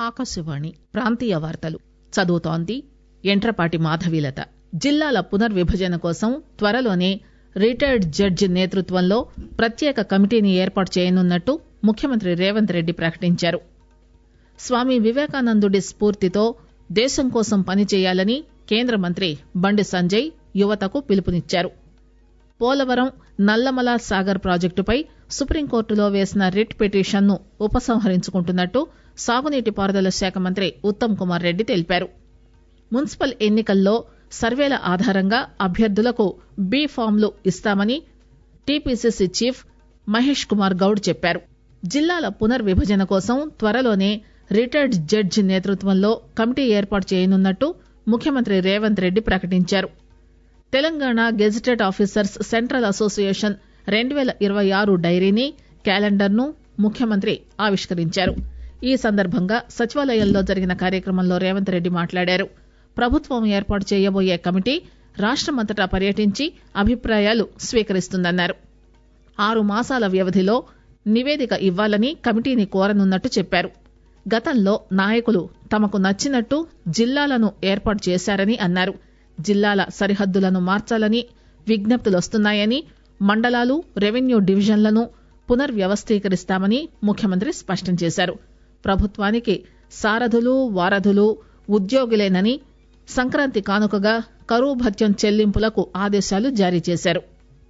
ఆకాశవాణి ప్రాంతీయ వార్తలు చదువుతోంది ఎంట్రపాటి మాధవీలత జిల్లాల పునర్విభజన కోసం త్వరలోనే రిటైర్డ్ జడ్జి నేతృత్వంలో ప్రత్యేక కమిటీని ఏర్పాటు చేయనున్నట్టు ముఖ్యమంత్రి రేవంత్ రెడ్డి ప్రకటించారు స్వామి వివేకానందుడి స్పూర్తితో దేశం కోసం పనిచేయాలని కేంద్ర మంత్రి బండి సంజయ్ యువతకు పిలుపునిచ్చారు పోలవరం నల్లమల సాగర్ ప్రాజెక్టుపై సుప్రీంకోర్టులో వేసిన రిట్ పిటిషన్ను ఉపసంహరించుకుంటున్నట్టు సాగునీటి పారుదల శాఖ మంత్రి ఉత్తమ్ కుమార్ రెడ్డి తెలిపారు మున్సిపల్ ఎన్నికల్లో సర్వేల ఆధారంగా అభ్యర్థులకు బీ ఫామ్లు ఇస్తామని టీపీసీసీ చీఫ్ మహేష్ కుమార్ గౌడ్ చెప్పారు జిల్లాల పునర్విభజన కోసం త్వరలోనే రిటైర్డ్ జడ్జి నేతృత్వంలో కమిటీ ఏర్పాటు చేయనున్నట్టు ముఖ్యమంత్రి రేవంత్ రెడ్డి ప్రకటించారు Telangana gazetted officers central association రెండు పేల ఇరవై ఆరు డైరీని క్యాలెండర్ ను ముఖ్యమంత్రి ఆవిష్కరించారు ఈ సందర్భంగా సచివాలయంలో జరిగిన కార్యక్రమంలో రేవంత్ రెడ్డి మాట్లాడారు ప్రభుత్వం ఏర్పాటు చేయబోయే కమిటీ రాష్టమంతటా పర్యటించి అభిప్రాయాలు స్వీకరిస్తుందన్నారు ఆరు మాసాల వ్యవధిలో నివేదిక ఇవ్వాలని కమిటీని కోరనున్నట్టు చెప్పారు గతంలో నాయకులు తమకు నచ్చినట్టు జిల్లాలను ఏర్పాటు చేశారని అన్నారు జిల్లాల సరిహద్దులను మార్చాలని విజ్ఞప్తులొస్తున్నాయని మండలాలు రెవెన్యూ డివిజన్లను పునర్వ్యవస్థీకరిస్తామని ముఖ్యమంత్రి స్పష్టం చేశారు ప్రభుత్వానికి సారథులు వారధులు ఉద్యోగులేనని సంక్రాంతి కానుకగా కరువు భత్యం చెల్లింపులకు ఆదేశాలు జారీ చేశారు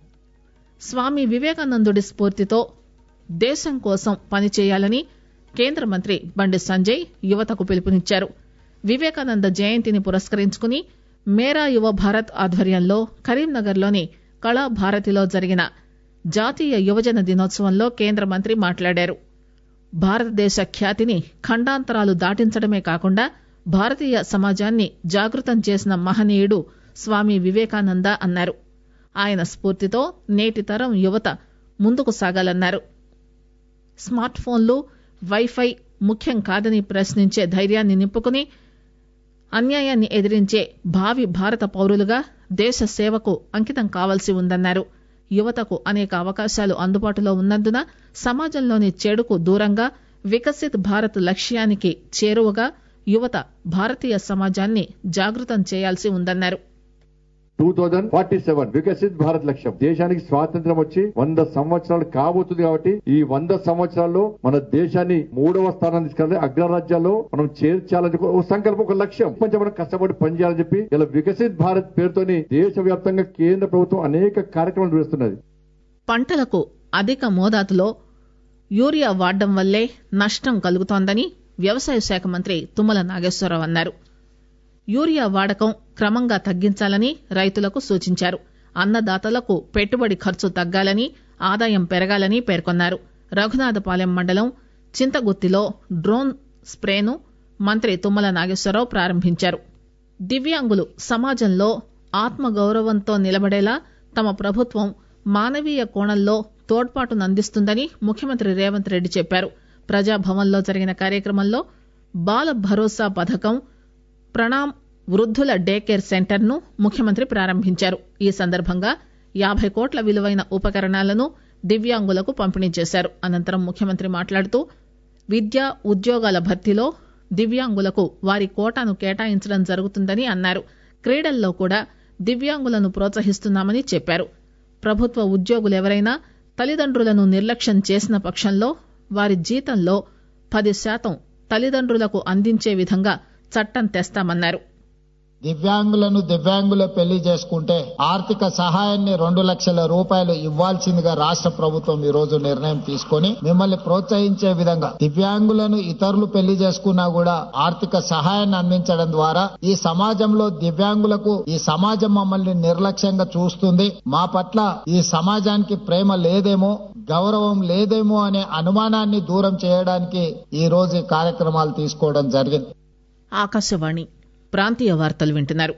స్వామి వివేకానందుడి స్ఫూర్తితో దేశం కోసం పనిచేయాలని కేంద్ర మంత్రి బండి సంజయ్ యువతకు పిలుపునిచ్చారు వివేకానంద జయంతిని పురస్కరించుకుని మేరా యువ భారత్ ఆధ్వర్యంలో కరీంనగర్లోని కళాభారతిలో జరిగిన జాతీయ యువజన దినోత్సవంలో కేంద్ర మంత్రి మాట్లాడారు భారతదేశ ఖ్యాతిని ఖండాంతరాలు దాటించడమే కాకుండా భారతీయ సమాజాన్ని జాగృతం చేసిన మహనీయుడు స్వామి వివేకానంద అన్నారు ఆయన స్ఫూర్తితో నేటి తరం యువత ముందుకు సాగాలన్నారు స్మార్ట్ ఫోన్లు వైఫై ముఖ్యం కాదని ప్రశ్నించే ధైర్యాన్ని నింపుకుని అన్యాయాన్ని ఎదిరించే భావి భారత పౌరులుగా దేశ సేవకు అంకితం కావాల్సి ఉందన్నారు యువతకు అనేక అవకాశాలు అందుబాటులో ఉన్నందున సమాజంలోని చెడుకు దూరంగా వికసిత్ భారత్ లక్ష్యానికి చేరువగా యువత భారతీయ సమాజాన్ని జాగృతం చేయాల్సి ఉందన్నారు two thousand forty seven Viksit Bharat లక్ష్యం దేశానికి స్వాతంత్రం వచ్చి వంద సంవత్సరాలు కాబోతుంది కాబట్టి ఈ వంద సంవత్సరాల్లో మన దేశాన్ని మూడవ స్థానాన్ని తీసుకెళ్ళి అగ్రరాజ్యాల్లో మనం చేర్చాలని ఒక సంకల్పం ఒక లక్ష్యం కొంచెం మనం కష్టపడి పనిచేయాలని చెప్పి ఇలా వికసిత్ భారత్ పేరుతోని దేశవ్యాప్తంగా కేంద్ర ప్రభుత్వం అనేక కార్యక్రమాలు చేస్తున్నది పంటలకు అధిక మోతాదులో యూరియా వాడడం వల్లే నష్టం కలుగుతోందని వ్యవసాయ శాఖ మంత్రి తుమ్మల నాగేశ్వరరావు అన్నారు యూరియా వాడకం క్రమంగా తగ్గించాలని రైతులకు సూచించారు అన్నదాతలకు పెట్టుబడి ఖర్చు తగ్గాలని ఆదాయం పెరగాలని పేర్కొన్నారు రఘునాథపాలెం మండలం చింతగుత్తిలో డ్రోన్ స్ప్రేను మంత్రి తుమ్మల నాగేశ్వరరావు ప్రారంభించారు దివ్యాంగులు సమాజంలో ఆత్మగౌరవంతో నిలబడేలా తమ ప్రభుత్వం మానవీయ కోణంలో తోడ్పాటునందిస్తుందని ముఖ్యమంత్రి రేవంత్ రెడ్డి చెప్పారు ప్రజాభవన్లో జరిగిన కార్యక్రమంలో బాల భరోసా పథకం ప్రణామ్ వృద్ధుల డే కేర్ సెంటర్ ను ముఖ్యమంత్రి ప్రారంభించారు ఈ సందర్భంగా యాభై కోట్ల విలువైన ఉపకరణాలను దివ్యాంగులకు పంపిణీ చేశారు అనంతరం ముఖ్యమంత్రి మాట్లాడుతూ విద్య ఉద్యోగాల భర్తీలో దివ్యాంగులకు వారి కోటాను కేటాయించడం జరుగుతుందని అన్నారు క్రీడల్లో కూడా దివ్యాంగులను ప్రోత్సహిస్తున్నామని చెప్పారు ప్రభుత్వ ఉద్యోగులెవరైనా తల్లిదండ్రులను నిర్లక్ష్యం చేసిన పక్షంలో వారి జీతంలో పది శాతం తల్లిదండ్రులకు అందించే విధంగా చట్టం తెస్తామన్నారు దివ్యాంగులను దివ్యాంగులే పెళ్లి చేసుకుంటే ఆర్థిక సహాయాన్ని రెండు లక్షల రూపాయలు ఇవ్వాల్సిందిగా రాష్ట్ర ప్రభుత్వం ఈ రోజు నిర్ణయం తీసుకొని మిమ్మల్ని ప్రోత్సహించే విధంగా దివ్యాంగులను ఇతరులు పెళ్లి చేసుకున్నా కూడా ఆర్థిక సహాయాన్ని అందించడం ద్వారా ఈ సమాజంలో దివ్యాంగులకు ఈ సమాజం మమ్మల్ని నిర్లక్ష్యంగా చూస్తుంది మా పట్ల ఈ సమాజానికి ప్రేమ లేదేమో గౌరవం లేదేమో అనే అనుమానాన్ని దూరం చేయడానికి ఈ రోజు ఈ కార్యక్రమాలు తీసుకోవడం జరిగింది ఆకాశవాణి ప్రాంతీయ వార్తలు వింటున్నారు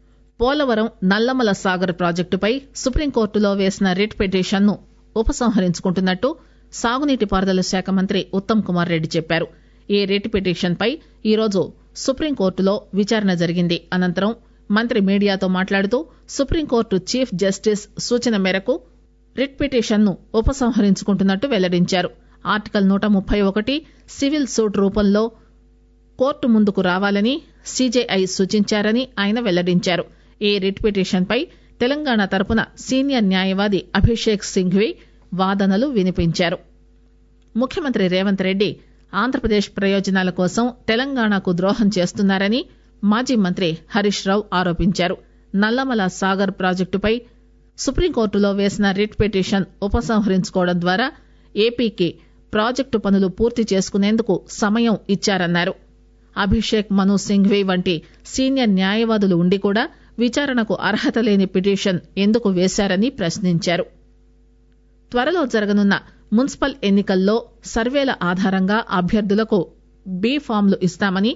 పోలవరం నల్లమల సాగర్ ప్రాజెక్టుపై సుప్రీంకోర్టులో వేసిన రిట్ పిటిషన్ను ఉపసంహరించుకుంటున్నట్టు సాగునీటి పారుదల శాఖ మంత్రి ఉత్తమ్ కుమార్ రెడ్డి చెప్పారు ఈ రిట్ పిటిషన్పై ఈరోజు సుప్రీంకోర్టులో విచారణ జరిగింది అనంతరం మంత్రి మీడియాతో మాట్లాడుతూ సుప్రీంకోర్టు చీఫ్ జస్టిస్ సూచన మేరకు రిట్ పిటిషన్ను ఉపసంహరించుకుంటున్నట్టు వెల్లడించారు ఆర్టికల్ నూట ముప్పై ఒకటి సివిల్ సూట్ రూపంలో కోర్టు ముందుకు రావాలని సీజేఐ సూచించారని ఆయన వెల్లడించారు ఈ రిట్ పిటిషన్పై తెలంగాణ తరపున సీనియర్ న్యాయవాది అభిషేక్ సింఘ్వి వాదనలు వినిపించారు ముఖ్యమంత్రి రేవంత్ రెడ్డి ఆంధ్రప్రదేశ్ ప్రయోజనాల కోసం తెలంగాణకు ద్రోహం చేస్తున్నారని మాజీ మంత్రి హరీష్ రావు ఆరోపించారు నల్లమల సాగర్ ప్రాజెక్టుపై సుప్రీంకోర్టులో వేసిన రిట్ పిటిషన్ ఉపసంహరించుకోవడం ద్వారా ఏపీకి ప్రాజెక్టు పనులు పూర్తి చేసుకునేందుకు సమయం ఇచ్చారన్నారు అభిషేక్ మను సింఘ్వి వంటి సీనియర్ న్యాయవాదులు ఉండి కూడా విచారణకు అర్హత లేని పిటిషన్ ఎందుకు వేశారని ప్రశ్నించారు త్వరలో జరగనున్న మున్సిపల్ ఎన్నికల్లో సర్వేల ఆధారంగా అభ్యర్థులకు బీ ఫామ్లు ఇస్తామని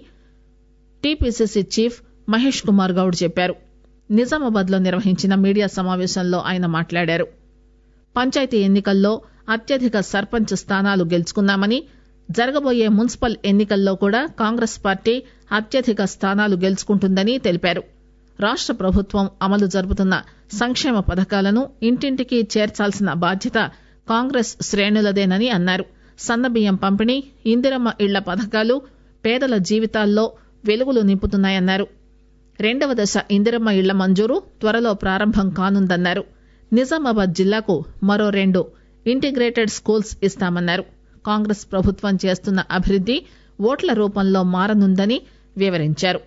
టీపీసీసీ చీఫ్ మహేష్ కుమార్ గౌడ్ చెప్పారు నిజామాబాద్ లో నిర్వహించిన మీడియా సమావేశంలో ఆయన మాట్లాడారు పంచాయతీ ఎన్నికల్లో అత్యధిక సర్పంచ్ స్థానాలు గెలుచుకున్నామని జరగబోయే మున్సిపల్ ఎన్నికల్లో కూడా కాంగ్రెస్ పార్టీ అత్యధిక స్థానాలు గెలుచుకుంటుందని తెలిపారు రాష్ట ప్రభుత్వం అమలు జరుపుతున్న సంక్షేమ పథకాలను ఇంటింటికి చేర్చాల్సిన బాధ్యత కాంగ్రెస్ శ్రేణులదేనని అన్నారు సన్నబియ్యం పంపిణీ ఇందిరమ్మ ఇళ్ల పథకాలు పేదల జీవితాల్లో వెలుగులు నింపుతున్నాయన్నారు రెండవ దశ ఇందిరమ్మ ఇళ్ల మంజూరు త్వరలో ప్రారంభం కానుందన్నారు నిజామాబాద్ జిల్లాకు మరో రెండు ఇంటిగ్రేటెడ్ స్కూల్స్ ఇస్తామన్నారు కాంగ్రెస్ ప్రభుత్వం చేస్తున్న అభివృద్ది ఓట్ల రూపంలో మారనుందని వివరించారు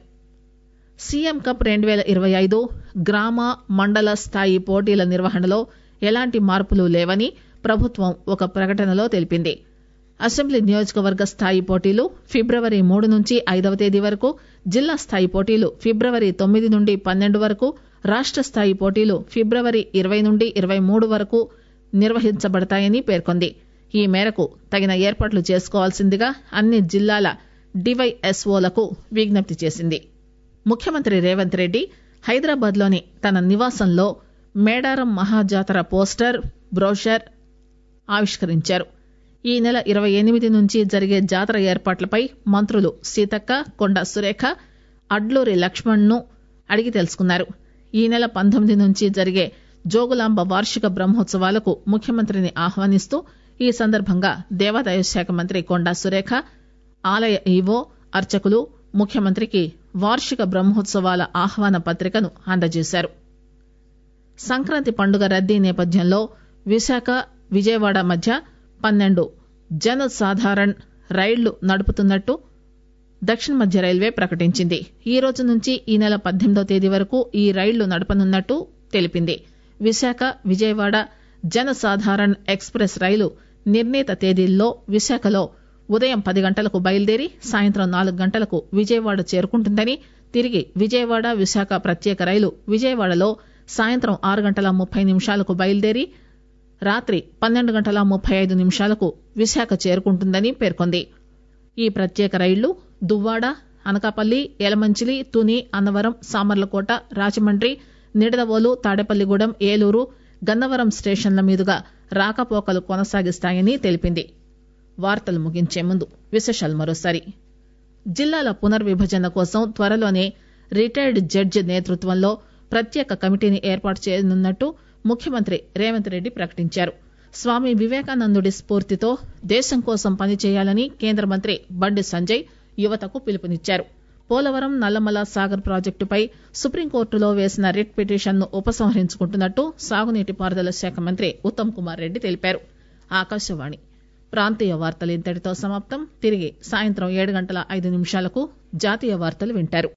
సీఎం కప్ రెండు పేల ఇరవై ఐదు గ్రామ మండల స్థాయి పోటీల నిర్వహణలో ఎలాంటి మార్పులు లేవని ప్రభుత్వం ఒక ప్రకటనలో తెలిపింది అసెంబ్లీ నియోజకవర్గ స్థాయి పోటీలు ఫిబ్రవరి మూడు నుంచి ఐదవ తేదీ వరకు జిల్లా స్థాయి పోటీలు ఫిబ్రవరి తొమ్మిది నుండి పన్నెండు వరకు రాష్ట స్థాయి పోటీలు ఫిబ్రవరి ఇరవై నుండి ఇరవై మూడు వరకు నిర్వహించబడతాయని పేర్కొంది ఈ మేరకు తగిన ఏర్పాట్లు చేసుకోవాల్సిందిగా అన్ని జిల్లాల డివైఎస్ఓలకు విజ్ఞప్తి చేసింది ముఖ్యమంత్రి రేవంత్ రెడ్డి హైదరాబాద్ లోని తన నివాసంలో మేడారం మహాజాతర పోస్టర్ బ్రోషర్ ఆవిష్కరించారు ఈ నెల ఇరవై ఎనిమిది నుంచి జరిగే జాతర ఏర్పాట్లపై మంత్రులు సీతక్క కొండ సురేఖ అడ్లూరి లక్ష్మణ్ ను అడిగి తెలుసుకున్నారు ఈ నెల పంతొమ్మిది నుంచి జరిగే జోగులాంబ వార్షిక బ్రహ్మోత్సవాలకు ముఖ్యమంత్రిని ఆహ్వానిస్తూ ఈ సందర్భంగా దేవాదాయ శాఖ మంత్రి కొండా సురేఖ ఆలయ ఈవో అర్చకులు ముఖ్యమంత్రికి వార్షిక బ్రహ్మోత్సవాల ఆహ్వాన పత్రికను అందజేశారు సంక్రాంతి పండుగ రద్దీ నేపథ్యంలో విశాఖ విజయవాడ మధ్య పన్నెండు జన సాధారణ్ రైళ్లు నడుపుతున్నట్టు దక్షిణ మధ్య రైల్వే ప్రకటించింది ఈ రోజు నుంచి ఈ నెల పద్దెనిమిదో తేదీ వరకు ఈ రైళ్లు నడపనున్నట్టు తెలిపింది విశాఖ విజయవాడ జన సాధారణ్ ఎక్స్ప్రెస్ రైలు నిర్ణీత తేదీల్లో విశాఖలో ఉదయం పది గంటలకు బయలుదేరి సాయంత్రం నాలుగు గంటలకు విజయవాడ చేరుకుంటుందని తిరిగి విజయవాడ విశాఖ ప్రత్యేక రైలు విజయవాడలో సాయంత్రం ఆరు గంటల ముప్పై నిమిషాలకు బయలుదేరి రాత్రి పన్నెండు గంటల ముప్పై ఐదు నిమిషాలకు విశాఖ చేరుకుంటుందని పేర్కొంది ఈ ప్రత్యేక రైళ్లు దువ్వాడ అనకాపల్లి యలమంచిలి తుని అన్నవరం సామర్లకోట రాజమండ్రి నిడదవోలు తాడేపల్లిగూడెం ఏలూరు గన్నవరం స్టేషన్ల మీదుగా రాకపోకలు కొనసాగిస్తాయని తెలిపింది వార్తలు ముగించే ముందు విశేషాలు మరోసారి జిల్లాల పునర్విభజన కోసం త్వరలోనే రిటైర్డ్ జడ్జి నేతృత్వంలో ప్రత్యేక కమిటీని ఏర్పాటు చేయనున్నట్టు ముఖ్యమంత్రి రేవంత్ రెడ్డి ప్రకటించారు స్వామి వివేకానందుడి స్ఫూర్తితో దేశం కోసం పనిచేయాలని కేంద్ర మంత్రి బండి సంజయ్ యువతకు పిలుపునిచ్చారు పోలవరం నల్లమల సాగర్ ప్రాజెక్టుపై సుప్రీంకోర్టులో వేసిన రిట్ పిటిషన్ ను ఉపసంహరించుకుంటున్నట్టు సాగునీటి పారుదల శాఖ మంత్రి ఉత్తమ్ కుమార్ రెడ్డి తెలిపారు ఆకాశవాణి ప్రాంతీయ వార్తలు ఇంతటితో సమాప్తం తిరిగి సాయంత్రం ఏడు గంటల ఐదు నిమిషాలకు జాతీయ వార్తలు వింటారు